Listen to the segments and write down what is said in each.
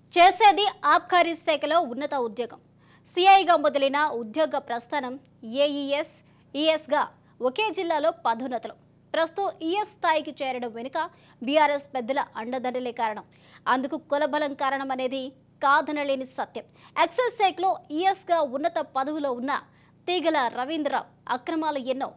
చేసేది ఆబ్కారీ శాఖలో ఉన్నత ఉద్యోగం సిఐగా మొదలైన ఉద్యోగ ప్రస్థానం ఏఈఎస్ ఈఎస్గా ఒకే జిల్లాలో పదోన్నతులు ప్రస్తుతం ఈఎస్ స్థాయికి చేరడం వెనుక బీఆర్ఎస్ పెద్దల అండదండలే కారణం అందుకు కులబలం కారణం అనేది కాదనలేని సత్యం ఎక్సైజ్ శాఖలో ఈఎస్గా ఉన్నత పదవిలో ఉన్న తీగల రవీంద్ర అక్రమాలు ఎన్నో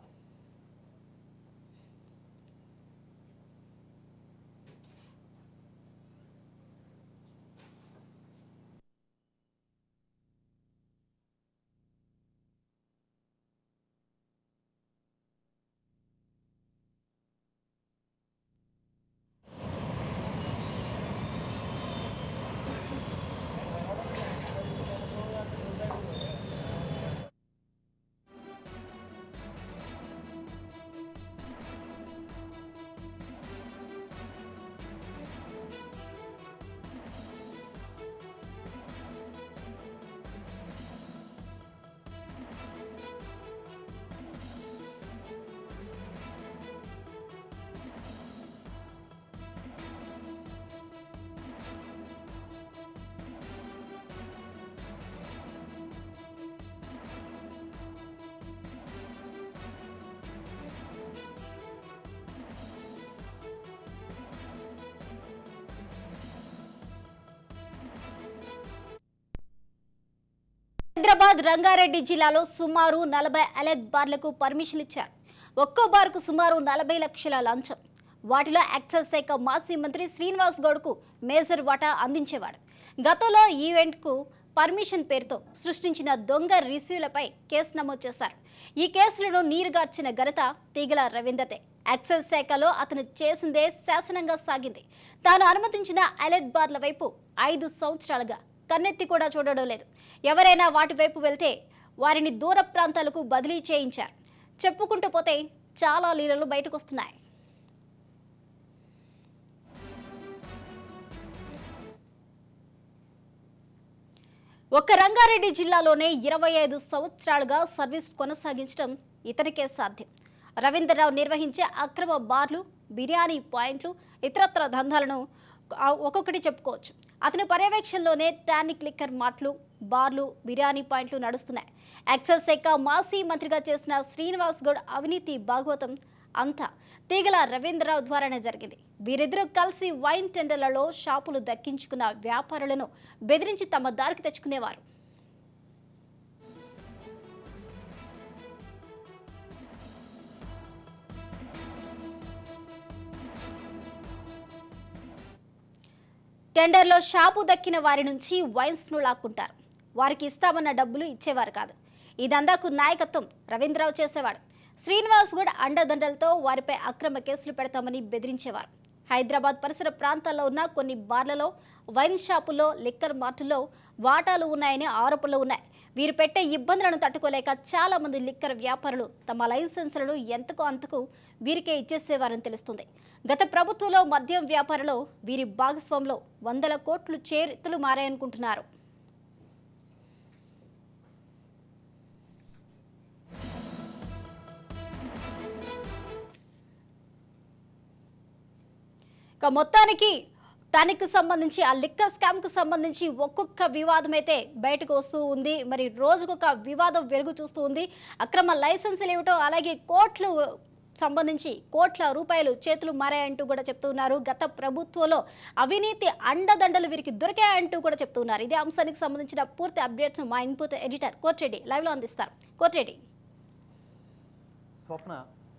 హైదరాబాద్ రంగారెడ్డి జిల్లాలో సుమారు నలభై ఎలెట్ బార్లకు పర్మిషన్ ఇచ్చారు ఒక్కో బార్కు సుమారు నలభై లక్షల లంచం వాటిలో ఎక్సైజ్ శాఖ మాజీ మంత్రి శ్రీనివాస్ గౌడ్కు మేజర్ వాటా అందించేవాడు గతంలో ఈవెంట్కు పర్మిషన్ పేరుతో సృష్టించిన దొంగ రిసీవ్లపై కేసు నమోదు చేశారు ఈ కేసులను నీరుగార్చిన ఘనత తీగల రవీందర్దే ఎక్సైజ్ శాఖలో అతను చేసిందే శాసనంగా సాగింది తాను అనుమతించిన అలెట్ బార్ల వైపు ఐదు సంవత్సరాలుగా కన్నెత్తి కూడా చూడడం లేదు ఎవరైనా వాటి వైపు వెళ్తే వారిని దూర ప్రాంతాలకు బదిలీ చేయించారు చెప్పుకుంటూ పోతే చాలా లీలలు బయటకు వస్తున్నాయి ఒక్క రంగారెడ్డి జిల్లాలోనే ఇరవై ఐదు సంవత్సరాలుగా సర్వీస్ కొనసాగించడం ఇతనికే సాధ్యం రవీంద్రరావు నిర్వహించే అక్రమ బార్లు బిర్యానీ పాయింట్లు ఇతరత్ర దందాలను ఆ ఒక్కొక్కటి చెప్పుకోవచ్చు అతని పర్యవేక్షణలోనే టానిక్ లిక్కర్ మాటలు బార్లు బిర్యానీ పాయింట్లు నడుస్తున్నాయి ఎక్సైజ్ శాఖ మాజీ మంత్రిగా చేసిన శ్రీనివాస్ గౌడ్ అవినీతి భాగవతం అంతా తీగల రవీంద్రరావు ద్వారానే జరిగింది వీరిద్దరూ కలిసి వైన్ టెండర్లలో షాపులు దక్కించుకున్న వ్యాపారులను బెదిరించి తమ దారికి తెచ్చుకునేవారు టెండర్లో షాపు దక్కిన వారి నుంచి వైన్స్ను లాక్కుంటారు వారికి ఇస్తామన్న డబ్బులు ఇచ్చేవారు కాదు ఈ దందాకు నాయకత్వం రవీంద్రరావు చేసేవాడు శ్రీనివాస్ గూడ్ అండదండలతో వారిపై అక్రమ కేసులు పెడతామని బెదిరించేవారు హైదరాబాద్ పరిసర ప్రాంతాల్లో ఉన్న కొన్ని బార్లలో వైన్ షాపుల్లో లిక్కర్ మార్టుల్లో వాటాలు ఉన్నాయని ఆరోపణలు ఉన్నాయి వీరు పెట్టే ఇబ్బందులను తట్టుకోలేక చాలా మంది లిక్కర్ వ్యాపారులు తమ లైసెన్సులను ఎంతకో అంతకు వీరికే ఇచ్చేసేవారని తెలుస్తుంది గత ప్రభుత్వంలో మద్యం వ్యాపారంలో వీరి భాగస్వామ్యంలో వందల కోట్లు చేతులు మారాయనుకుంటున్నారు ఇక మొత్తానికి టానిక్ సంబంధించి ఆ లిక్కర్ స్కామ్ కు సంబంధించి ఒక్కొక్క వివాదం అయితే బయటకు వస్తూ ఉంది మరి రోజుకొక వివాదం వెలుగు చూస్తూ ఉంది అక్రమ లైసెన్సులు ఇవ్వటం అలాగే కోట్లు సంబంధించి కోట్ల రూపాయలు చేతులు మారాయంటూ కూడా చెప్తున్నారు గత ప్రభుత్వంలో అవినీతి అండదండలు వీరికి దొరికాయంటూ కూడా చెప్తున్నారు ఇదే అంశానికి సంబంధించిన పూర్తి అప్డేట్స్ మా ఇన్పుట్ ఎడిటర్ కోట్రెడ్డి లైవ్లో అందిస్తారు కోట్రెడ్డి స్వప్న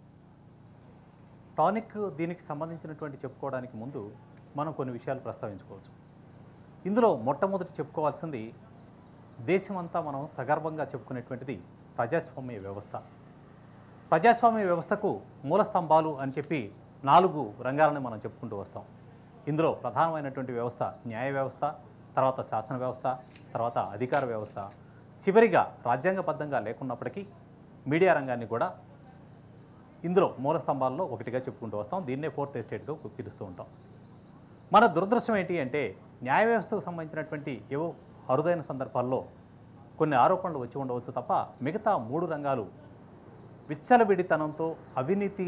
టానిక్ దీనికి సంబంధించినటువంటి చెప్పుకోవడానికి ముందు మనం కొన్ని విషయాలు ప్రస్తావించుకోవచ్చు ఇందులో మొట్టమొదటి చెప్పుకోవాల్సింది దేశమంతా మనం సగర్వంగా చెప్పుకునేటువంటిది ప్రజాస్వామ్య వ్యవస్థ ప్రజాస్వామ్య వ్యవస్థకు మూల స్తంభాలు అని చెప్పి నాలుగు రంగాలను మనం చెప్పుకుంటూ వస్తాం ఇందులో ప్రధానమైనటువంటి వ్యవస్థ న్యాయ వ్యవస్థ తర్వాత శాసన వ్యవస్థ తర్వాత అధికార వ్యవస్థ చివరిగా రాజ్యాంగబద్ధంగా లేకున్నప్పటికీ మీడియా రంగాన్ని కూడా ఇందులో మూల స్తంభాల్లో ఒకటిగా చెప్పుకుంటూ వస్తాం దీన్నే ఫోర్త్ ఎస్టేట్గా పిలుస్తూ ఉంటాం మన దురదృష్టం ఏంటి అంటే న్యాయ వ్యవస్థకు సంబంధించినటువంటి ఏవో అరుదైన సందర్భాల్లో కొన్ని ఆరోపణలు వచ్చి ఉండవచ్చు తప్ప మిగతా మూడు రంగాలు విచ్చలవిడితనంతో అవినీతి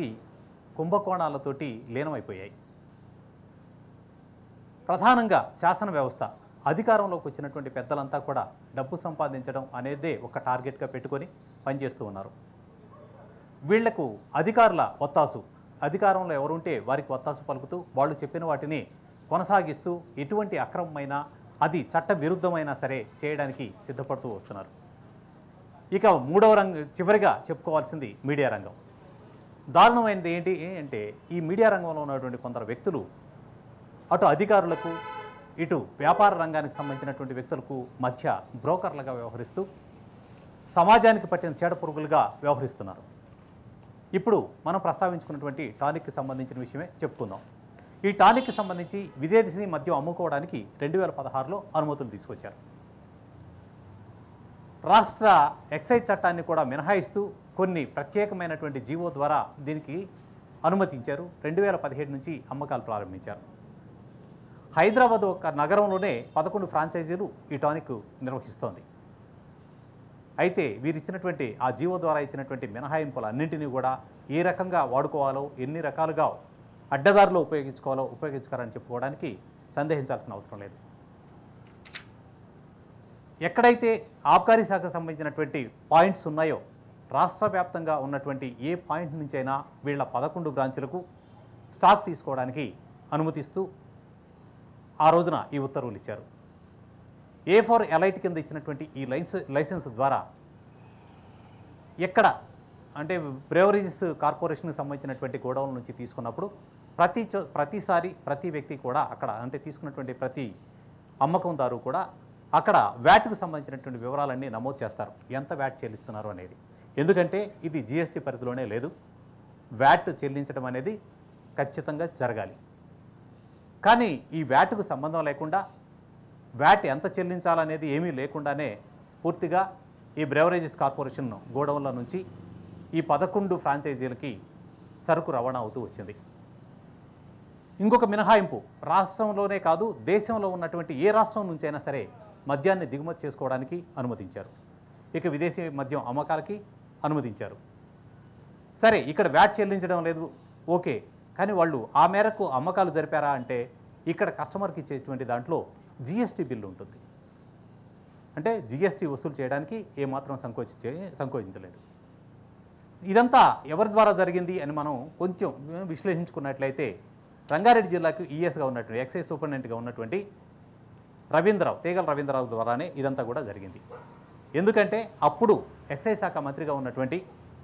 కుంభకోణాలతోటి లీనమైపోయాయి ప్రధానంగా శాసన వ్యవస్థ అధికారంలోకి వచ్చినటువంటి పెద్దలంతా కూడా డబ్బు సంపాదించడం అనేదే ఒక టార్గెట్గా పెట్టుకొని పనిచేస్తూ ఉన్నారు వీళ్లకు అధికారుల ఒత్తాసు అధికారంలో ఎవరుంటే వారికి ఒత్తాసు పలుకుతూ వాళ్ళు చెప్పిన వాటిని కొనసాగిస్తూ ఎటువంటి అక్రమమైన అది చట్ట విరుద్ధమైనా సరే చేయడానికి సిద్ధపడుతూ వస్తున్నారు ఇక మూడవ రంగం చివరిగా చెప్పుకోవాల్సింది మీడియా రంగం దారుణమైనది ఏంటి అంటే ఈ మీడియా రంగంలో ఉన్నటువంటి కొందరు వ్యక్తులు అటు అధికారులకు ఇటు వ్యాపార రంగానికి సంబంధించినటువంటి వ్యక్తులకు మధ్య బ్రోకర్లుగా వ్యవహరిస్తూ సమాజానికి పట్టిన చీడ పురుగులుగా వ్యవహరిస్తున్నారు ఇప్పుడు మనం ప్రస్తావించుకున్నటువంటి టానిక్కి సంబంధించిన విషయమే చెప్పుకుందాం ఈ టానిక్కి సంబంధించి విదేశీ మద్యం అమ్ముకోవడానికి రెండు వేల పదహారులో అనుమతులు తీసుకొచ్చారు రాష్ట్ర ఎక్సైజ్ చట్టాన్ని కూడా మినహాయిస్తూ కొన్ని ప్రత్యేకమైనటువంటి జీవో ద్వారా దీనికి అనుమతించారు రెండు వేల పదిహేడు నుంచి అమ్మకాలు ప్రారంభించారు హైదరాబాద్ ఒక నగరంలోనే పదకొండు ఫ్రాంచైజీలు ఈ టానిక్ నిర్వహిస్తోంది అయితే వీరిచ్చినటువంటి ఆ జీవో ద్వారా ఇచ్చినటువంటి మినహాయింపులు అన్నింటినీ కూడా ఏ రకంగా వాడుకోవాలో ఎన్ని రకాలుగా అడ్డదారులు ఉపయోగించుకోవాలో ఉపయోగించుకోవాలని చెప్పుకోవడానికి సందేహించాల్సిన అవసరం లేదు ఎక్కడైతే ఆబ్కారీ శాఖకు సంబంధించినటువంటి పాయింట్స్ ఉన్నాయో రాష్ట్ర వ్యాప్తంగా ఉన్నటువంటి ఏ పాయింట్ నుంచైనా వీళ్ళ పదకొండు బ్రాంచులకు స్టాక్ తీసుకోవడానికి అనుమతిస్తూ ఆ రోజున ఈ ఉత్తర్వులు ఇచ్చారు ఏ ఫోర్ ఎలైట్ కింద ఇచ్చినటువంటి ఈ లైన్స్ లైసెన్స్ ద్వారా ఎక్కడ అంటే బ్రేవరేజెస్ కార్పొరేషన్కి సంబంధించినటువంటి గోడౌన్ నుంచి తీసుకున్నప్పుడు ప్రతి చో ప్రతిసారి ప్రతి వ్యక్తి కూడా అక్కడ అంటే తీసుకున్నటువంటి ప్రతి అమ్మకందారు కూడా అక్కడ వ్యాట్కు సంబంధించినటువంటి వివరాలన్నీ నమోదు చేస్తారు ఎంత వ్యాట్ చెల్లిస్తున్నారు అనేది ఎందుకంటే ఇది జిఎస్టీ పరిధిలోనే లేదు వ్యాట్ చెల్లించడం అనేది ఖచ్చితంగా జరగాలి కానీ ఈ వ్యాట్కు సంబంధం లేకుండా వ్యాట్ ఎంత చెల్లించాలనేది ఏమీ లేకుండానే పూర్తిగా ఈ బ్రెవరేజెస్ కార్పొరేషన్ గోడౌన్ల నుంచి ఈ పదకొండు ఫ్రాంచైజీలకి సరుకు రవాణా అవుతూ వచ్చింది ఇంకొక మినహాయింపు రాష్ట్రంలోనే కాదు దేశంలో ఉన్నటువంటి ఏ రాష్ట్రం నుంచి అయినా సరే మద్యాన్ని దిగుమతి చేసుకోవడానికి అనుమతించారు ఇక విదేశీ మద్యం అమ్మకాలకి అనుమతించారు సరే ఇక్కడ వ్యాట్ చెల్లించడం లేదు ఓకే కానీ వాళ్ళు ఆ మేరకు అమ్మకాలు జరిపారా అంటే ఇక్కడ కస్టమర్కి ఇచ్చేటువంటి దాంట్లో జిఎస్టీ బిల్లు ఉంటుంది అంటే జిఎస్టీ వసూలు చేయడానికి ఏమాత్రం సంకోచించే సంకోచించలేదు ఇదంతా ఎవరి ద్వారా జరిగింది అని మనం కొంచెం విశ్లేషించుకున్నట్లయితే రంగారెడ్డి జిల్లాకు ఈఎస్గా ఉన్నటువంటి ఎక్సైజ్ సూపరింటెండెంట్గా ఉన్నటువంటి రవీంద్రరావు తీగల రవీంద్రరావు ద్వారానే ఇదంతా కూడా జరిగింది ఎందుకంటే అప్పుడు ఎక్సైజ్ శాఖ మంత్రిగా ఉన్నటువంటి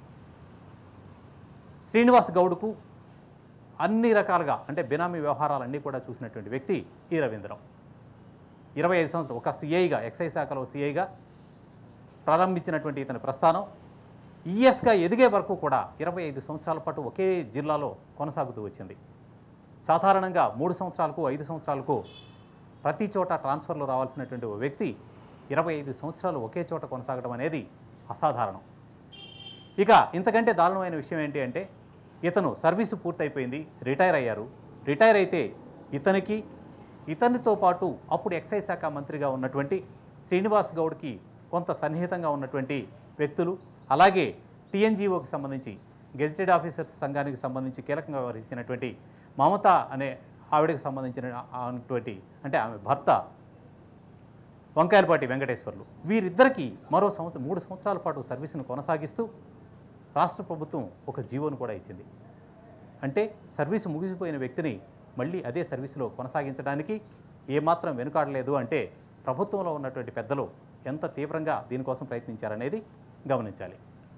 శ్రీనివాస్ గౌడ్కు అన్ని రకాలుగా అంటే బినామీ వ్యవహారాలన్నీ కూడా చూసినటువంటి వ్యక్తి ఈ రవీంద్రరావు ఇరవై ఐదు సంవత్సరం ఒక సిఐగా ఎక్సైజ్ శాఖలో సిఐగా ప్రారంభించినటువంటి ఇతని ప్రస్థానం ఈఎస్గా ఎదిగే వరకు కూడా ఇరవై ఐదు సంవత్సరాల పాటు ఒకే జిల్లాలో కొనసాగుతూ వచ్చింది సాధారణంగా మూడు సంవత్సరాలకు ఐదు సంవత్సరాలకు ప్రతి చోట ట్రాన్స్ఫర్లు రావాల్సినటువంటి ఓ వ్యక్తి ఇరవై ఐదు సంవత్సరాలు ఒకే చోట కొనసాగడం అనేది అసాధారణం ఇక ఇంతకంటే దారుణమైన విషయం ఏంటి అంటే ఇతను సర్వీసు పూర్తయిపోయింది రిటైర్ అయ్యారు రిటైర్ అయితే ఇతనికి ఇతనితో పాటు అప్పుడు ఎక్సైజ్ శాఖ మంత్రిగా ఉన్నటువంటి శ్రీనివాస్ గౌడ్కి కొంత సన్నిహితంగా ఉన్నటువంటి వ్యక్తులు అలాగే టీఎన్జిఓకి సంబంధించి గెజిటెడ్ ఆఫీసర్స్ సంఘానికి సంబంధించి కీలకంగా వ్యవహరించినటువంటి మమత అనే ఆవిడకి సంబంధించిన అటువంటి అంటే ఆమె భర్త వంకాయలపాటి వెంకటేశ్వర్లు వీరిద్దరికీ మరో సంవత్సరం మూడు సంవత్సరాల పాటు సర్వీసును కొనసాగిస్తూ రాష్ట్ర ప్రభుత్వం ఒక జీవోను కూడా ఇచ్చింది అంటే సర్వీసు ముగిసిపోయిన వ్యక్తిని మళ్ళీ అదే సర్వీసులో కొనసాగించడానికి ఏమాత్రం వెనుకాడలేదు అంటే ప్రభుత్వంలో ఉన్నటువంటి పెద్దలు ఎంత తీవ్రంగా దీనికోసం ప్రయత్నించారనేది గమనించాలి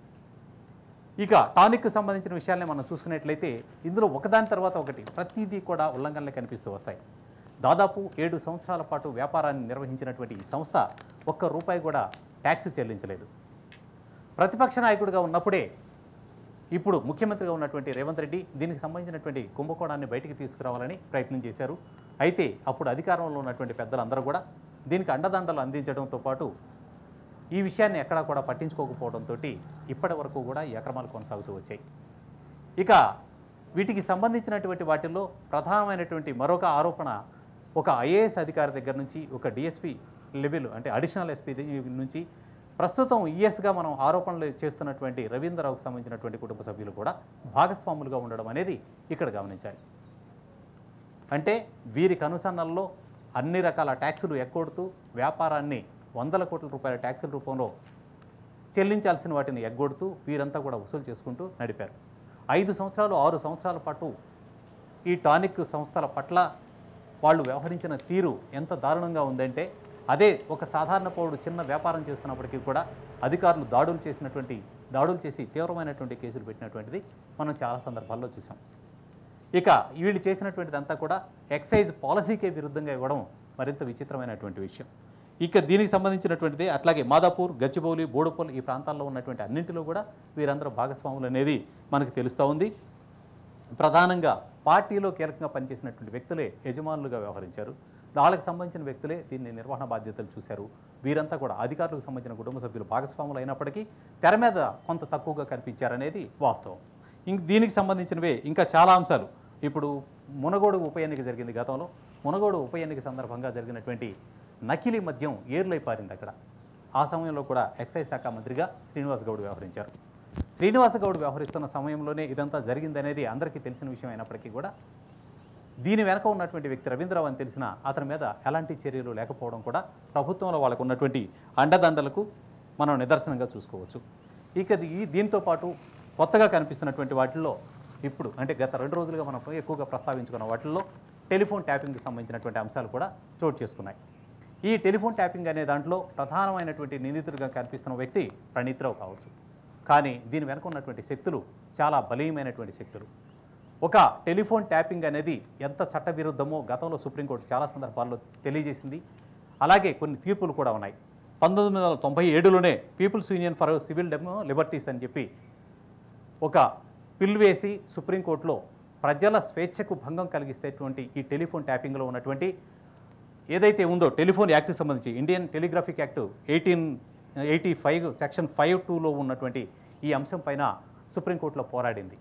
ఇక టానిక్కి సంబంధించిన విషయాల్ని మనం చూసుకున్నట్లయితే ఇందులో ఒకదాని తర్వాత ఒకటి ప్రతిదీ కూడా ఉల్లంఘనలు కనిపిస్తూ వస్తాయి దాదాపు ఏడు సంవత్సరాల పాటు వ్యాపారాన్ని నిర్వహించినటువంటి ఈ సంస్థ ఒక్క రూపాయి కూడా ట్యాక్స్ చెల్లించలేదు ప్రతిపక్ష నాయకుడిగా ఉన్నప్పుడే ఇప్పుడు ముఖ్యమంత్రిగా ఉన్నటువంటి రేవంత్ రెడ్డి దీనికి సంబంధించినటువంటి కుంభకోణాన్ని బయటికి తీసుకురావాలని ప్రయత్నం చేశారు అయితే అప్పుడు అధికారంలో ఉన్నటువంటి పెద్దలందరూ కూడా దీనికి అండదండలు అందించడంతో పాటు ఈ విషయాన్ని ఎక్కడా కూడా పట్టించుకోకపోవడంతో ఇప్పటి వరకు కూడా ఈ అక్రమాలు కొనసాగుతూ వచ్చాయి ఇక వీటికి సంబంధించినటువంటి వాటిల్లో ప్రధానమైనటువంటి మరొక ఆరోపణ ఒక ఐఏఎస్ అధికారి దగ్గర నుంచి ఒక డిఎస్పి లెవెల్ అంటే అడిషనల్ ఎస్పీ నుంచి ప్రస్తుతం ఈఎస్గా మనం ఆరోపణలు చేస్తున్నటువంటి రవీంద్రరావుకు సంబంధించినటువంటి కుటుంబ సభ్యులు కూడా భాగస్వాములుగా ఉండడం అనేది ఇక్కడ గమనించాలి అంటే వీరి కనుసన్నల్లో అన్ని రకాల ట్యాక్సులు ఎగ్గొడుతూ వ్యాపారాన్ని వందల కోట్ల రూపాయల ట్యాక్సుల రూపంలో చెల్లించాల్సిన వాటిని ఎగ్గొడుతూ వీరంతా కూడా వసూలు చేసుకుంటూ నడిపారు ఐదు సంవత్సరాలు ఆరు సంవత్సరాల పాటు ఈ టానిక్ సంస్థల పట్ల వాళ్ళు వ్యవహరించిన తీరు ఎంత దారుణంగా ఉందంటే అదే ఒక సాధారణ పౌరుడు చిన్న వ్యాపారం చేస్తున్నప్పటికీ కూడా అధికారులు దాడులు చేసినటువంటి దాడులు చేసి తీవ్రమైనటువంటి కేసులు పెట్టినటువంటిది మనం చాలా సందర్భాల్లో చూసాం ఇక వీళ్ళు చేసినటువంటిదంతా కూడా ఎక్సైజ్ పాలసీకే విరుద్ధంగా ఇవ్వడం మరింత విచిత్రమైనటువంటి విషయం ఇక దీనికి సంబంధించినటువంటిది అట్లాగే మాదాపూర్ గచ్చిబౌలి బోడుపల్ ఈ ప్రాంతాల్లో ఉన్నటువంటి అన్నింటిలో కూడా వీరందరూ భాగస్వాములు అనేది మనకు తెలుస్తూ ఉంది ప్రధానంగా పార్టీలో కీలకంగా పనిచేసినటువంటి వ్యక్తులే యజమానులుగా వ్యవహరించారు వాళ్ళకి సంబంధించిన వ్యక్తులే దీన్ని నిర్వహణ బాధ్యతలు చూశారు వీరంతా కూడా అధికారులకు సంబంధించిన కుటుంబ సభ్యులు భాగస్వాములు అయినప్పటికీ తెర మీద కొంత తక్కువగా కనిపించారనేది వాస్తవం ఇంక దీనికి సంబంధించినవే ఇంకా చాలా అంశాలు ఇప్పుడు మునగోడు ఉప ఎన్నిక జరిగింది గతంలో మునగోడు ఉప ఎన్నిక సందర్భంగా జరిగినటువంటి నకిలీ మద్యం ఏర్లై పారింది అక్కడ ఆ సమయంలో కూడా ఎక్సైజ్ శాఖ మంత్రిగా శ్రీనివాస్ గౌడ్ వ్యవహరించారు శ్రీనివాస గౌడ్ వ్యవహరిస్తున్న సమయంలోనే ఇదంతా జరిగిందనేది అందరికీ తెలిసిన విషయం అయినప్పటికీ కూడా దీని వెనక ఉన్నటువంటి వ్యక్తి రవీంద్రరావు అని తెలిసిన అతని మీద ఎలాంటి చర్యలు లేకపోవడం కూడా ప్రభుత్వంలో వాళ్ళకు ఉన్నటువంటి అండదండలకు మనం నిదర్శనంగా చూసుకోవచ్చు ఇక ఇది- ఈ దీంతో పాటు కొత్తగా కనిపిస్తున్నటువంటి వాటిల్లో ఇప్పుడు అంటే గత రెండు రోజులుగా మనం ఎక్కువగా ప్రస్తావించుకున్న వాటిల్లో టెలిఫోన్ ట్యాపింగ్కి సంబంధించినటువంటి అంశాలు కూడా చోటు చేసుకున్నాయి ఈ టెలిఫోన్ ట్యాపింగ్ అనే దాంట్లో ప్రధానమైనటువంటి నిందితుడిగా కనిపిస్తున్న వ్యక్తి ప్రణీత్రావు కావచ్చు కానీ దీని వెనక ఉన్నటువంటి శక్తులు చాలా బలీయమైనటువంటి శక్తులు ఒక టెలిఫోన్ ట్యాపింగ్ అనేది ఎంత చట్టవిరుద్ధమో గతంలో సుప్రీంకోర్టు చాలా సందర్భాల్లో తెలియజేసింది అలాగే కొన్ని తీర్పులు కూడా ఉన్నాయి పంతొమ్మిది వందల తొంభై ఏడులోనే people's union for civil demo liberties అని చెప్పి ఒక పిల్ వేసి సుప్రీంకోర్టులో ప్రజల స్వేచ్ఛకు భంగం కలిగిస్తేటువంటి ఈ టెలిఫోన్ ట్యాపింగ్లో ఉన్నటువంటి ఏదైతే ఉందో టెలిఫోన్ యాక్ట్కి సంబంధించి Indian telegraphic act eighteen eighty five section five టూలో ఉన్నటువంటి ఈ అంశం పైన సుప్రీంకోర్టులో పోరాడింది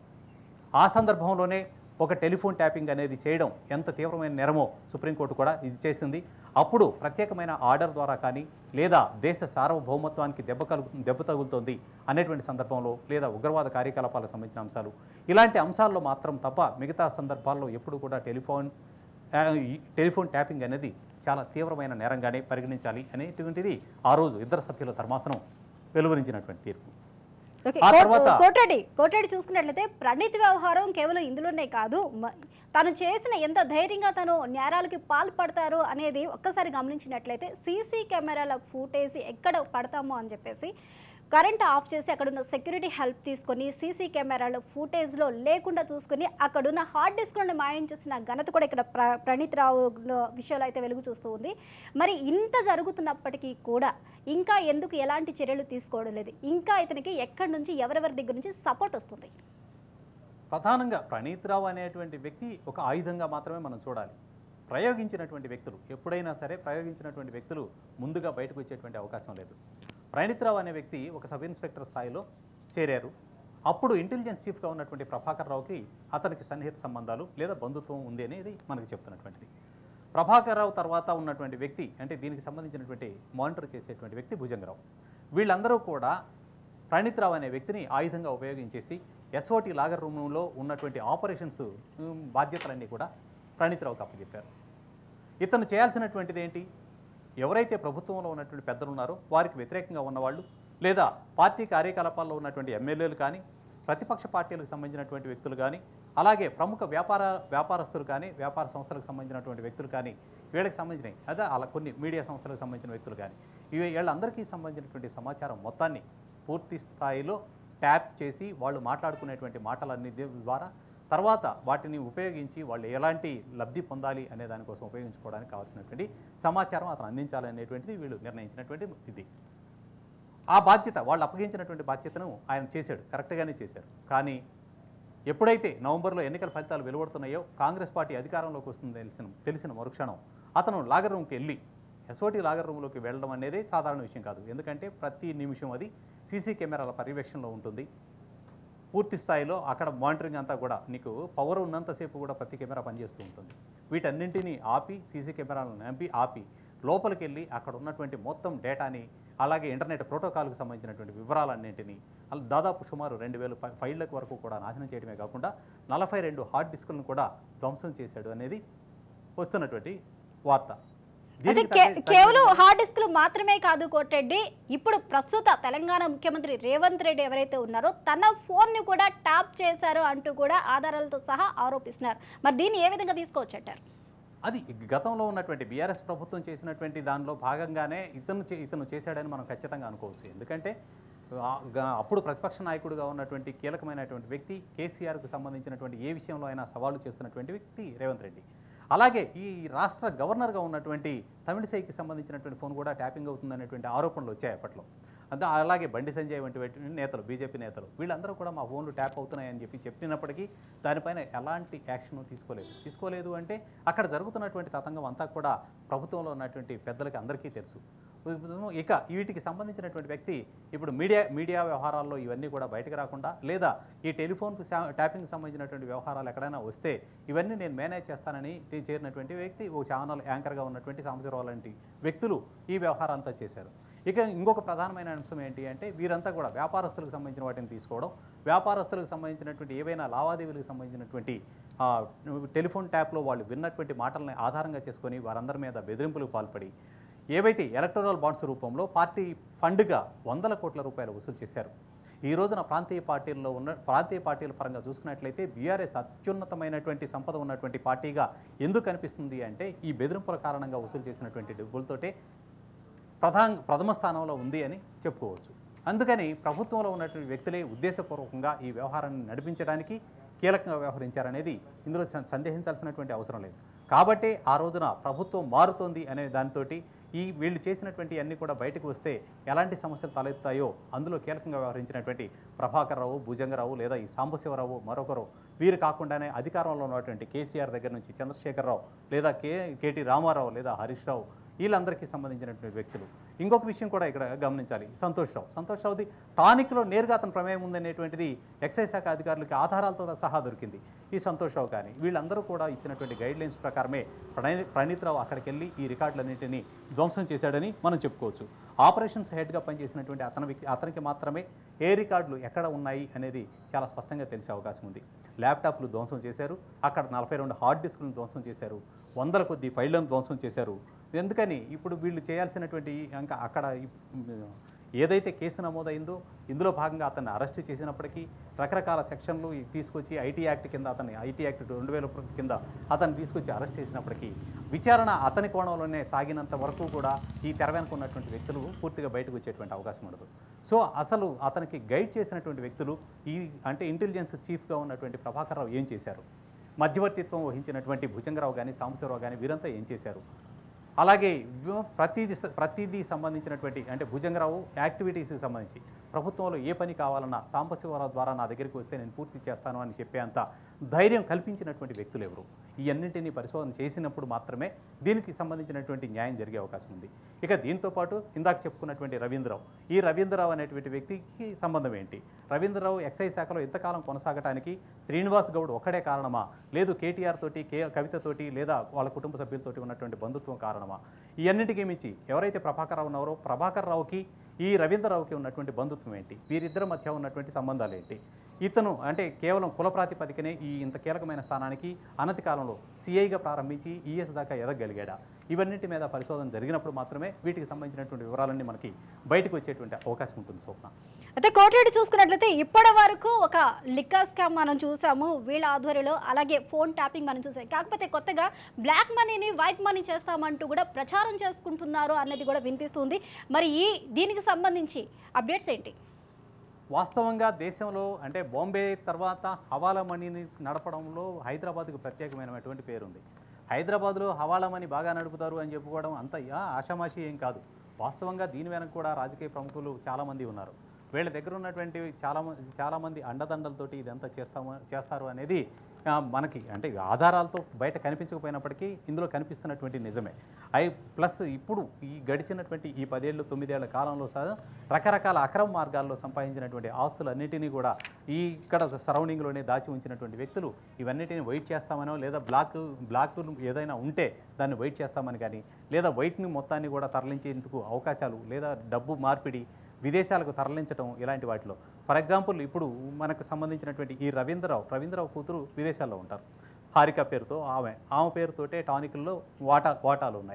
ఆ సందర్భంలోనే ఒక టెలిఫోన్ ట్యాపింగ్ అనేది చేయడం ఎంత తీవ్రమైన నేరమో సుప్రీంకోర్టు కూడా ఇది చేసింది అప్పుడు ప్రత్యేకమైన ఆర్డర్ ద్వారా కానీ లేదా దేశ సార్వభౌమత్వానికి దెబ్బ కలుగు దెబ్బ తగులుతోంది అనేటువంటి సందర్భంలో లేదా ఉగ్రవాద కార్యకలాపాలకు సంబంధించిన అంశాలు ఇలాంటి అంశాల్లో మాత్రం తప్ప మిగతా సందర్భాల్లో ఎప్పుడు కూడా టెలిఫోన్ ఆ, ఈ టెలిఫోన్ ట్యాపింగ్ అనేది చాలా తీవ్రమైన నేరంగానే పరిగణించాలి అనేటువంటిది ఆ రోజు ఇద్దరు సభ్యుల ధర్మాసనం వెలువరించినటువంటి తీర్పు ఓకే ఆ కోట్- తర్వాత- కోటరెడ్డి కోటరెడ్డి చూసుకున్నట్లయితే ప్రణీత్ వ్యవహారం కేవలం ఇందులోనే కాదు మ- తను చేసిన ఎంత ధైర్యంగా తను నేరాలకి పాల్పడతారు అనేది ఒక్కసారి గమనించినట్లయితే సీసీ కెమెరాల ఫుటేజ్ ఎక్కడ పడతామో అని చెప్పేసి కరెంట్ ఆఫ్ చేసి అక్కడున్న సెక్యూరిటీ హెల్ప్ తీసుకొని సీసీ కెమెరాల ఫుటేజ్లో లేకుండా చూసుకొని అక్కడున్న హార్డ్ డిస్క్లను మాయం చేసిన ఘనత కూడా ఇక్కడ ప్ర ప్రణీత్ రావు విషయంలో అయితే వెలుగు చూస్తూ ఉంది మరి ఇంత జరుగుతున్నప్పటికీ కూడా ఇంకా ఎందుకు ఎలాంటి చర్యలు తీసుకోవడం లేదు ఇంకా ఇతనికి ఎక్కడి నుంచి ఎవరెవరి దగ్గర నుంచి సపోర్ట్ వస్తుంది ప్రధానంగా ప్రణీత్ రావు అనేటువంటి వ్యక్తి ఒక ఆయుధంగా మాత్రమే మనం చూడాలి ప్రయోగించినటువంటి వ్యక్తులు ఎప్పుడైనా సరే ప్రయోగించినటువంటి వ్యక్తులు ముందుగా బయటకు వచ్చేటువంటి అవకాశం లేదు ప్రణీత్ రావు అనే వ్యక్తి ఒక సబ్ ఇన్స్పెక్టర్ స్థాయిలో చేరారు అప్పుడు ఇంటెలిజెన్స్ చీఫ్గా ఉన్నటువంటి ప్రభాకర్ రావుకి అతనికి సన్నిహిత సంబంధాలు లేదా బంధుత్వం ఉంది అనేది మనకు చెప్తున్నటువంటిది ప్రభాకర్ రావు తర్వాత ఉన్నటువంటి వ్యక్తి అంటే దీనికి సంబంధించినటువంటి మానిటర్ చేసేటువంటి వ్యక్తి భుజంగరావు వీళ్ళందరూ కూడా ప్రణీత్ రావు అనే వ్యక్తిని ఆయుధంగా ఉపయోగించేసి ఎస్ఓటి లాగర్ రూమ్లో ఉన్నటువంటి ఆపరేషన్స్ ఉమ్, బాధ్యతలన్నీ కూడా ప్రణీత్ రావుకి అప్పచెప్పారు ఇతను చేయాల్సినటువంటిది ఏంటి ఎవరైతే ప్రభుత్వంలో ఉన్నటువంటి పెద్దలు ఉన్నారో వారికి వ్యతిరేకంగా ఉన్నవాళ్ళు లేదా పార్టీ కార్యకలాపాల్లో ఉన్నటువంటి ఎమ్మెల్యేలు కానీ ప్రతిపక్ష పార్టీలకు సంబంధించినటువంటి వ్యక్తులు కానీ అలాగే ప్రముఖ వ్యాపార వ్యాపారస్తులు కానీ వ్యాపార సంస్థలకు సంబంధించినటువంటి వ్యక్తులు కానీ వీళ్ళకి సంబంధించినవి అదే అలా కొన్ని మీడియా సంస్థలకు సంబంధించిన వ్యక్తులు కానీ ఇవి వీళ్ళందరికీ సంబంధించినటువంటి సమాచారం మొత్తాన్ని పూర్తి స్థాయిలో ట్యాప్ చేసి వాళ్ళు మాట్లాడుకునేటువంటి మాటలన్నీ దే- ద్వారా తర్వాత వాటిని ఉపయోగించి వాళ్ళు ఎలాంటి లబ్ధి పొందాలి అనే దానికోసం ఉపయోగించుకోవడానికి కావాల్సినటువంటి సమాచారం అతను అందించాలనేటువంటిది వీళ్ళు నిర్ణయించినటువంటి ఇది ఆ బాధ్యత వాళ్ళు అప్పగించినటువంటి బాధ్యతను ఆయన చేశాడు కరెక్ట్గానే చేశారు కానీ ఎప్పుడైతే నవంబర్లో ఎన్నికల ఫలితాలు వెలువడుతున్నాయో కాంగ్రెస్ పార్టీ అధికారంలోకి వస్తుంది తెలిసిన తెలిసిన మరుక్షణం అతను లాగర్ రూమ్కి వెళ్ళి ఎస్ఓటి లాగర్ రూమ్లోకి వెళ్ళడం అనేది సాధారణ విషయం కాదు ఎందుకంటే ప్రతి నిమిషం అది సీసీ కెమెరాల పర్యవేక్షణలో ఉంటుంది పూర్తి స్థాయిలో అక్కడ మానిటరింగ్ అంతా కూడా నీకు పవర్ ఉన్నంతసేపు కూడా ప్రతి కెమెరా పనిచేస్తూ ఉంటుంది వీటన్నింటినీ ఆపి సీసీ కెమెరాలను నింపి ఆపి లోపలికి వెళ్ళి అక్కడ ఉన్నటువంటి మొత్తం డేటాని అలాగే ఇంటర్నెట్ ప్రోటోకాల్కి సంబంధించినటువంటి వివరాలన్నింటినీ అలా దాదాపు సుమారు రెండు వేల ఫై- ఫైళ్ళకు వరకు కూడా నాశనం చేయడమే కాకుండా నలభై రెండు హార్డ్ డిస్కులను కూడా ధ్వంసం చేశాడు అనేది వస్తున్నటువంటి వార్త అయితే దీనికి కే- తగ్గ- కేవలం హార్డ్ డిస్క్లు మాత్రమే కాదు కోటరెడ్డి ఇప్పుడు ప్రస్తుత తెలంగాణ ముఖ్యమంత్రి రేవంత్ రెడ్డి ఎవరైతే ఉన్నారో తన ఫోన్ ని కూడా ట్యాప్ చేశారు అంటూ కూడా ఆధారాలతో సహా ఆరోపిస్తున్నారు మరి దీన్ని ఏ విధంగా తీసుకోవచ్చంటారు అది గతంలో ఉన్నటువంటి బీఆర్ఎస్ ప్రభుత్వం చేసినటువంటి దానిలో భాగంగానే ఇతను చే- ఇతను చేశాడని మనం ఖచ్చితంగా అనుకోవచ్చు ఎందుకంటే ఆ గ- అప్పుడు ప్రతిపక్ష నాయకుడిగా ఉన్నటువంటి కీలకమైనటువంటి వ్యక్తి కేసీఆర్కు సంబంధించినటువంటి ఏ విషయంలో అయినా సవాళ్లు చేస్తున్నటువంటి వ్యక్తి రేవంత్ రెడ్డి అలాగే ఈ రాష్ట్ర గవర్నర్గా ఉన్నటువంటి తమిళిసైకి సంబంధించినటువంటి ఫోన్ కూడా ట్యాపింగ్ అవుతుందనేటువంటి ఆరోపణలు వచ్చాయి అప్పట్లో అంతే అలాగే బండి సంజయ్ వంటి వంటి నేతలు బీజేపీ నేతలు వీళ్ళందరూ కూడా మా ఫోన్లు ట్యాప్ అవుతున్నాయని చెప్పి చెప్పినప్పటికీ దానిపైన ఎలాంటి యాక్షన్ తీసుకోలేదు తీసుకోలేదు అంటే అక్కడ జరుగుతున్నటువంటి తతంగం అంతా కూడా ప్రభుత్వంలో ఉన్నటువంటి పెద్దలకి అందరికీ తెలుసు ఇక వీటికి సంబంధించినటువంటి వ్యక్తి ఇప్పుడు మీడియా మీడియా వ్యవహారాల్లో ఇవన్నీ కూడా బయటకు రాకుండా లేదా ఈ టెలిఫోన్ ట్యాపింగ్ సంబంధించినటువంటి వ్యవహారాలు ఎక్కడైనా వస్తే ఇవన్నీ నేను మేనేజ్ చేస్తానని తీ- చేరినటువంటి వ్యక్తి ఓ ఛానల్ యాంకర్గా ఉన్నటువంటి సాంబశివరావు లాంటి వ్యక్తులు ఈ వ్యవహారం అంతా చేశారు ఇక ఇంకొక ప్రధానమైన అంశం ఏంటి అంటే వీరంతా కూడా వ్యాపారస్తులకు సంబంధించిన వాటిని తీసుకోవడం వ్యాపారస్తులకు సంబంధించినటువంటి ఏవైనా లావాదేవీలకు సంబంధించినటువంటి ఆ, టెలిఫోన్ ట్యాప్లో వాళ్ళు విన్నటువంటి మాటల్ని ఆధారంగా చేసుకొని వారందరి మీద బెదిరింపులకు పాల్పడి ఏవైతే ఎలక్టోరల్ బాండ్స్ రూపంలో పార్టీ ఫండ్గా వందల కోట్ల రూపాయలు వసూలు చేశారు ఈ రోజున ప్రాంతీయ పార్టీల్లో ఉన్న ప్రాంతీయ పార్టీల పరంగా చూసుకున్నట్లయితే బీఆర్ఎస్ అత్యున్నతమైనటువంటి సంపద ఉన్నటువంటి పార్టీగా ఎందుకు కనిపిస్తుంది అంటే ఈ బెదిరింపుల కారణంగా వసూలు చేసినటువంటి డబ్బులతోటే ప్రధాన ప్రథమ స్థానంలో ఉంది అని చెప్పుకోవచ్చు అందుకని ప్రభుత్వంలో ఉన్నటువంటి వ్యక్తులే ఉద్దేశపూర్వకంగా ఈ వ్యవహారాన్ని నడిపించడానికి కీలకంగా వ్యవహరించారనేది ఇందులో స- సందేహించాల్సినటువంటి అవసరం లేదు కాబట్టి ఆ రోజున ప్రభుత్వం మారుతోంది అనే దానితోటి ఈ వీళ్ళు చేసినటువంటి అన్ని కూడా బయటకు వస్తే ఎలాంటి సమస్యలు తలెత్తాయో అందులో కీలకంగా వ్యవహరించినటువంటి ప్రభాకర్ రావు భుజంగరావు లేదా ఈ సాంబశివరావు మరొకరు వీరు కాకుండానే అధికారంలో ఉన్నటువంటి కేసీఆర్ దగ్గర నుంచి చంద్రశేఖరరావు లేదా కే కేటీ రామారావు లేదా హరీష్ రావు వీళ్ళందరికీ సంబంధించినటువంటి వ్యక్తులు ఇంకొక విషయం కూడా ఇక్కడ గమనించాలి సంతోష్ రావు సంతోష్ రావుది టానిక్లో నేరుగా అతని ప్రమేయం ఉందనేటువంటిది ఎక్సైజ్ శాఖ అధికారులకి ఆధారాలతో సహా దొరికింది ఈ సంతోష్ రావు కానీ వీళ్ళందరూ కూడా ఇచ్చినటువంటి గైడ్ లైన్స్ ప్రకారమే ప్రణయ్ ప్రణీత్ రావు అక్కడికి వెళ్ళి ఈ రికార్డులన్నింటినీ ధ్వంసం చేశాడని మనం చెప్పుకోవచ్చు ఆపరేషన్స్ హెడ్గా పనిచేసినటువంటి అతని వ్యక్తి అతనికి మాత్రమే ఏ రికార్డులు ఎక్కడ ఉన్నాయి అనేది చాలా స్పష్టంగా తెలిసే అవకాశం ఉంది ల్యాప్టాప్లు ధ్వంసం చేశారు అక్కడ నలభై రెండు హార్డ్ డిస్క్లను ధ్వంసం చేశారు వందల కొద్ది ఫైళ్లను ధ్వంసం చేశారు ఎందుకని ఇప్పుడు వీళ్ళు చేయాల్సినటువంటి ఇంకా అక్కడ ఇప్- ఏదైతే కేసు నమోదైందో ఇందులో భాగంగా అతన్ని అరెస్ట్ చేసినప్పటికీ రకరకాల సెక్షన్లు ఈ తీసుకొచ్చి ఐటీ యాక్ట్ కింద అతన్ని ఐటీ యాక్ట్ రెండు వేల కింద అతన్ని తీసుకొచ్చి అరెస్ట్ చేసినప్పటికీ విచారణ అతని కోణంలోనే సాగినంత వరకు కూడా ఈ తెర వెనుక ఉన్నటువంటి వ్యక్తులు పూర్తిగా బయటకు వచ్చేటువంటి అవకాశం ఉండదు సో అసలు అతనికి గైడ్ చేసినటువంటి వ్యక్తులు ఈ అంటే ఇంటెలిజెన్స్ చీఫ్గా ఉన్నటువంటి ప్రభాకర్ రావు ఏం చేశారు మధ్యవర్తిత్వం వహించినటువంటి భుజంగరావు కానీ సాంబశివరావు కానీ వీరంతా ఏం చేశారు అలాగే వ్య- ప్రతిదీ స- ప్రతిదీ సంబంధించినటువంటి అంటే భుజంగరావు యాక్టివిటీస్కి సంబంధించి ప్రభుత్వంలో ఏ పని కావాలన్నా సాంబశివరావు ద్వారా నా దగ్గరికి వస్తే నేను పూర్తి చేస్తాను అని చెప్పేంత ధైర్యం కల్పించినటువంటి వ్యక్తులు ఎవరు ఈ అన్నింటినీ పరిశోధన చేసినప్పుడు మాత్రమే దీనికి సంబంధించినటువంటి న్యాయం జరిగే అవకాశం ఉంది ఇక దీంతో పాటు ఇందాక చెప్పుకున్నటువంటి రవీంద్రరావు ఈ రవీంద్రరావు అనేటువంటి వ్యక్తికి సంబంధం ఏంటి రవీంద్రరావు ఎక్సైజ్ శాఖలో ఇంతకాలం కొనసాగటానికి శ్రీనివాస్ గౌడ్ ఒక్కడే కారణమా లేదు కేటీఆర్ తోటి కే కవితతోటి లేదా వాళ్ళ కుటుంబ సభ్యులతోటి ఉన్నటువంటి బంధుత్వం కారణమా ఈ అన్నిటికీ మించి ఎవరైతే ప్రభాకర్ రావు ఉన్నారో ప్రభాకర్ రావుకి ఈ రవీంద్రరావుకి ఉన్నటువంటి బంధుత్వం ఏంటి వీరిద్దరి మధ్య ఉన్నటువంటి సంబంధాలు ఏంటి ఇతను అంటే కేవలం కుల ప్రాతిపదికనే ఈ ఇంత కీలకమైన స్థానానికి అనతి కాలంలో సిఐగా ప్రారంభించి ఈఎస్ దాకా ఎదగలిగాడా ఇవన్నింటి మీద పరిశోధన జరిగినప్పుడు మాత్రమే వీటికి సంబంధించినటువంటి వివరాలన్నీ మనకి బయటకు వచ్చేటువంటి అవకాశం ఉంటుంది స్వప్న అయితే కోటిరెడ్డి చూసుకున్నట్లయితే ఇప్పటి వరకు ఒక లిక్కర్ స్కామ్ మనం చూసాము వీళ్ళ ఆధ్వర్యంలో అలాగే ఫోన్ ట్యాపింగ్ మనం చూసాం కాకపోతే కొత్తగా బ్లాక్ మనీని వైట్ మనీ చేస్తామంటూ కూడా ప్రచారం చేసుకుంటున్నారు అన్నది కూడా వినిపిస్తుంది మరి ఈ దీనికి సంబంధించి అప్డేట్స్ ఏంటి వాస్తవంగా దేశంలో అంటే బాంబే తర్వాత హవాలా మనీని నడపడంలో హైదరాబాద్కు ప్రత్యేకమైనటువంటి పేరుంది హైదరాబాద్లో హవాలా మనీ బాగా నడుపుతారు అని చెప్పుకోవడం అంత యా, ఆషామాషి ఏం కాదు వాస్తవంగా దీని వెనక కూడా రాజకీయ ప్రముఖులు చాలామంది ఉన్నారు వీళ్ళ దగ్గర ఉన్నటువంటి చాలా మంది చాలామంది అండదండలతోటి ఇదంతా చేస్తాము చేస్తారు అనేది ఆ, మనకి అంటే ఆధారాలతో బయట కనిపించకపోయినప్పటికీ ఇందులో కనిపిస్తున్నటువంటి నిజమే ఐ ప్లస్ ఇప్పుడు ఈ గడిచినటువంటి ఈ పదేళ్ళు తొమ్మిదేళ్ల కాలంలో సహా రకరకాల అక్రమ మార్గాల్లో సంపాదించినటువంటి ఆస్తులన్నిటినీ కూడా ఈ ఇక్కడ సరౌండింగ్లోనే దాచి ఉంచినటువంటి వ్యక్తులు ఇవన్నిటిని వెయిట్ చేస్తామనో లేదా బ్లాక్ బ్లాక్ ఏదైనా ఉంటే దాన్ని వెయిట్ చేస్తామని కానీ లేదా వైట్ని మొత్తాన్ని కూడా తరలించేందుకు అవకాశాలు లేదా డబ్బు మార్పిడి విదేశాలకు తరలించడం ఇలాంటి వాటిలో ఫర్ ఎగ్జాంపుల్ ఇప్పుడు మనకు సంబంధించినటువంటి ఈ రవీంద్రరావు రవీంద్రరావు కూతురు విదేశాల్లో ఉంటారు హారిక పేరుతో ఆమె ఆమె పేరుతోటే టానిక్ల్లో వాటా వాటాలు ఉన్నాయి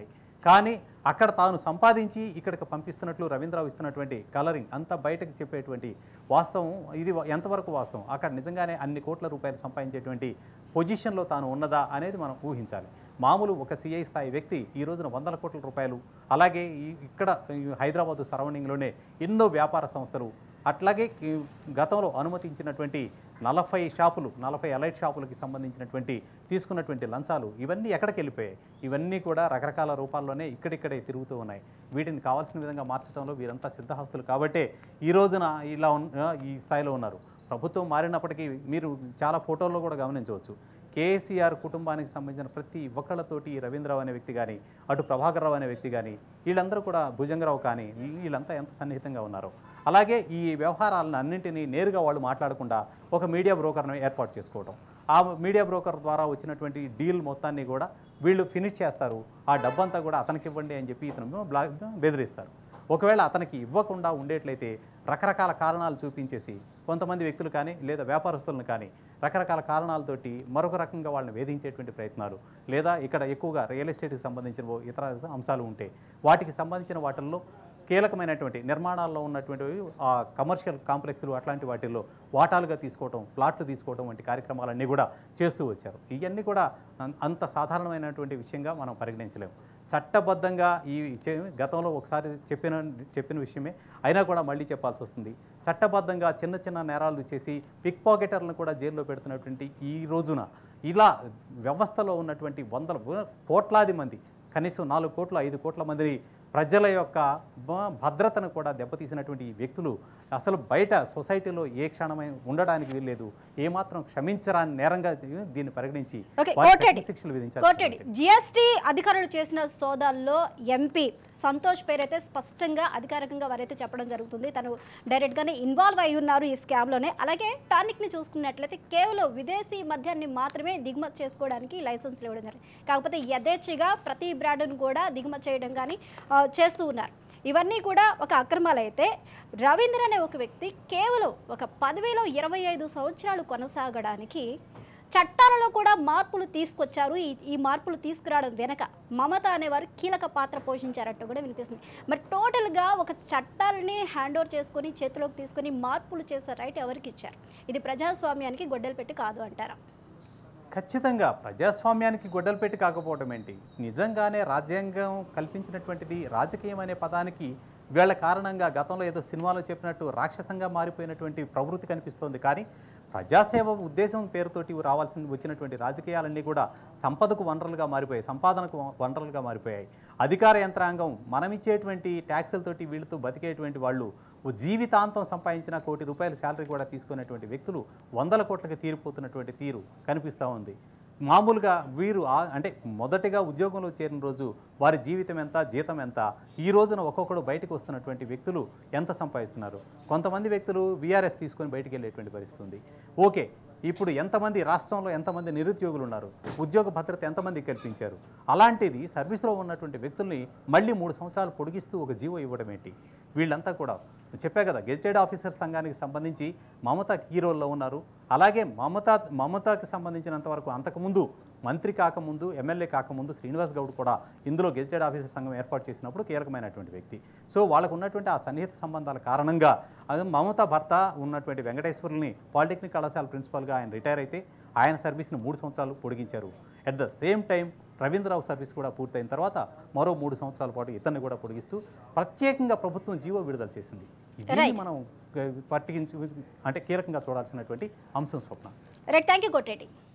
కానీ అక్కడ తాను సంపాదించి ఇక్కడికి పంపిస్తున్నట్లు రవీంద్రరావు ఇస్తున్నటువంటి కలరింగ్ అంతా బయటకు చెప్పేటువంటి వాస్తవం ఇది వ- ఎంతవరకు వాస్తవం అక్కడ నిజంగానే అన్ని కోట్ల రూపాయలు సంపాదించేటువంటి పొజిషన్లో తాను ఉన్నదా అనేది మనం ఊహించాలి మామూలు ఒక సిఐ స్థాయి వ్యక్తి ఈ రోజున వందల కోట్ల రూపాయలు అలాగే ఈ- ఇక్కడ ఈ హైదరాబాద్ సరౌండింగ్లోనే ఎన్నో వ్యాపార సంస్థలు అట్లాగే ఈ గతంలో అనుమతించినటువంటి నలభై షాపులు నలభై ఎలైట్ షాపులకి సంబంధించినటువంటి తీసుకున్నటువంటి లంచాలు ఇవన్నీ ఎక్కడికి వెళ్ళిపోయాయి ఇవన్నీ కూడా రకరకాల రూపాల్లోనే ఇక్కడిక్కడే తిరుగుతూ ఉన్నాయి వీటిని కావాల్సిన విధంగా మార్చడంలో వీరంతా సిద్ధహస్తులు కాబట్టే ఈ రోజున ఇలా ఉన్న ఈ స్థాయిలో ఉన్నారు ప్రభుత్వం మారినప్పటికీ మీరు చాలా ఫోటోల్లో కూడా గమనించవచ్చు కేసీఆర్ కుటుంబానికి సంబంధించిన ప్రతి ఒక్కళ్ళతోటి ఈ రవీంద్రరావు అనే వ్యక్తి కానీ అటు ప్రభాకర్ రావు అనే వ్యక్తి కానీ వీళ్ళందరూ కూడా భుజంగరావు కానీ వీళ్ళంతా ఎంత సన్నిహితంగా ఉన్నారు అలాగే ఈ వ్యవహారాలను అన్నింటినీ నేరుగా వాళ్ళు మాట్లాడకుండా ఒక మీడియా బ్రోకర్ను ఏర్పాటు చేసుకోవడం ఆ మీడియా బ్రోకర్ ద్వారా వచ్చినటువంటి డీల్ మొత్తాన్ని కూడా వీళ్ళు ఫినిష్ చేస్తారు ఆ డబ్బంతా కూడా అతనికి ఇవ్వండి అని చెప్పి ఇతను బ్లా బెదిరిస్తారు ఒకవేళ అతనికి ఇవ్వకుండా ఉండేట్లయితే రకరకాల కారణాలు చూపించేసి కొంతమంది వ్యక్తులు కానీ లేదా వ్యాపారస్తులను కానీ రకరకాల కారణాలతోటి మరొక రకంగా వాళ్ళని వేధించేటువంటి ప్రయత్నాలు లేదా ఇక్కడ ఎక్కువగా రియల్ ఎస్టేట్కి సంబంధించిన ఇతర అంశాలు ఉంటే వాటికి సంబంధించిన వాటిల్లో కీలకమైనటువంటి నిర్మాణాల్లో ఉన్నటువంటి ఆ కమర్షియల్ కాంప్లెక్స్లు అట్లాంటి వాటిల్లో వాటాలుగా తీసుకోవటం ప్లాట్లు తీసుకోవటం వంటి కార్యక్రమాలన్నీ కూడా చేస్తూ వచ్చారు ఇవన్నీ కూడా అం- అంత సాధారణమైనటువంటి విషయంగా మనం పరిగణించలేము చట్టబద్ధంగా ఈ చే- గతంలో ఒకసారి చెప్పిన చెప్పిన విషయమే అయినా కూడా మళ్ళీ చెప్పాల్సి వస్తుంది చట్టబద్ధంగా చిన్న చిన్న నేరాలు చేసి పిక్ పాకెటర్లను కూడా జైల్లో పెడుతున్నటువంటి ఈ రోజున ఇలా వ్యవస్థలో ఉన్నటువంటి వందల కోట్లాది మంది కనీసం నాలుగు కోట్ల ఐదు కోట్ల మంది ప్రజల యొక్క బ- భద్రతను కూడా దెబ్బతీసినటువంటి ఈ వ్యక్తులు అసలు బయట సొసైటీలో ఏ క్షణమై ఉండడానికి వీల్లేదు ఏమాత్రం క్షమించరాని నేరంగా దీన్ని పరిగణించి ఓకే వారికి కోటెడి కఠిన శిక్షలు విధించాలి కోటెడి జిఎస్టీ అధికారులు చేసిన సోదాల్లో ఎంపీ సంతోష్ పేరైతే స్పష్టంగా అధికారికంగా వారైతే చెప్పడం జరుగుతుంది తను డైరెక్ట్గానే ఇన్వాల్వ్ అయి ఉన్నారు ఈ స్కామ్లోనే అలాగే టానిక్ని చూసుకున్నట్లయితే కేవలం విదేశీ మద్యాన్ని మాత్రమే దిగుమతి చేసుకోవడానికి లైసెన్స్ ఇవ్వడం జరిగింది కాకపోతే యథేచ్ఛగా ప్రతి బ్రాండ్ను కూడా దిగుమతి చేయడం కానీ ఆ, చేస్తూ ఉన్నారు ఇవన్నీ కూడా ఒక అక్రమాలు అయితే రవీంద్ర అనే ఒక వ్యక్తి కేవలం ఒక పదవిలో ఇరవై ఐదు సంవత్సరాలు కొనసాగడానికి చట్టాలలో కూడా మార్పులు తీసుకొచ్చారు ఈ ఈ మార్పులు తీసుకురావడం వెనక మమత అనేవారు కీలక పాత్ర పోషించారంటూ కూడా వినిపిస్తుంది మరి టోటల్గా ఒక చట్టాలని హ్యాండ్ ఓవర్ చేసుకొని చేతిలోకి తీసుకొని మార్పులు చేసే రైట్ ఎవరికి ఇచ్చారు ఇది ప్రజాస్వామ్యానికి గొడ్డలు పెట్టి కాదు అంటారా ఖచ్చితంగా ప్రజాస్వామ్యానికి గొడ్డలు పెట్టి కాకపోవడం ఏంటి నిజంగానే రాజ్యాంగం కల్పించినటువంటిది రాజకీయం అనే పదానికి వీళ్ళ కారణంగా గతంలో ఏదో సినిమాలో చెప్పినట్టు రాక్షసంగా మారిపోయినటువంటి ప్రవృత్తి కనిపిస్తోంది కానీ ప్రజాసేవ ఉద్దేశం పేరుతోటి రావాల్సిన వచ్చినటువంటి రాజకీయాలన్నీ కూడా సంపదకు వనరులుగా మారిపోయాయి సంపాదనకు వనరులుగా మారిపోయాయి అధికార యంత్రాంగం మనం ఇచ్చేటువంటి ట్యాక్సులతోటి వీళ్ళతో బతికేటువంటి వాళ్ళు ఓ జీవితాంతం సంపాదించిన కోటి రూపాయల శాలరీ కూడా తీసుకునేటువంటి వ్యక్తులు వందల కోట్లకి తీరిపోతున్నటువంటి తీరు కనిపిస్తూ ఉంది మామూలుగా వీరు ఆ- అంటే మొదటిగా ఉద్యోగంలో చేరిన రోజు వారి జీవితం ఎంత జీతం ఎంత ఈ రోజున ఒక్కొక్కడు బయటకు వస్తున్నటువంటి వ్యక్తులు ఎంత సంపాదిస్తున్నారు కొంతమంది వ్యక్తులు వీఆర్ఎస్ తీసుకొని బయటికి వెళ్ళేటువంటి పరిస్థితి ఉంది ఓకే ఇప్పుడు ఎంతమంది రాష్ట్రంలో ఎంతమంది నిరుద్యోగులు ఉన్నారు ఉద్యోగ భద్రత ఎంతమంది కల్పించారు అలాంటిది సర్వీస్లో ఉన్నటువంటి వ్యక్తుల్ని మళ్ళీ మూడు సంవత్సరాలు పొడిగిస్తూ ఒక జీవో ఇవ్వడం ఏంటి వీళ్ళంతా కూడా చెప్పా కదా గెజిటెడ్ ఆఫీసర్ సంఘానికి సంబంధించి మమత కీ రోల్లో ఉన్నారు అలాగే మమత మమతకి సంబంధించినంత వరకు అంతకుముందు మంత్రి కాకముందు ఎమ్మెల్యే కాకముందు శ్రీనివాస్ గౌడ్ కూడా ఇందులో గెజిటెడ్ ఆఫీసర్ సంఘం ఏర్పాటు చేసినప్పుడు కీలకమైనటువంటి వ్యక్తి సో వాళ్ళకు ఉన్నటువంటి ఆ సన్నిహిత సంబంధాల కారణంగా అది మమత భర్త ఉన్నటువంటి వెంకటేశ్వరుల్ని పాలిటెక్నిక్ కళాశాల ప్రిన్సిపల్గా ఆయన రిటైర్ అయితే ఆయన సర్వీస్ని మూడు సంవత్సరాలు పొడిగించారు at the same time Ravindra Rao service కూడా పూర్తయిన తర్వాత మరో మూడు సంవత్సరాల పాటు ఇతన్ని కూడా పొడిగిస్తూ ప్రత్యేకంగా ప్రభుత్వం జీవో విడుదల చేసింది ఇది Right. మనం పట్టించి అంటే కీలకంగా చూడాల్సినటువంటి అంశం స్వప్న రైట్ థ్యాంక్ యూ కోటేటి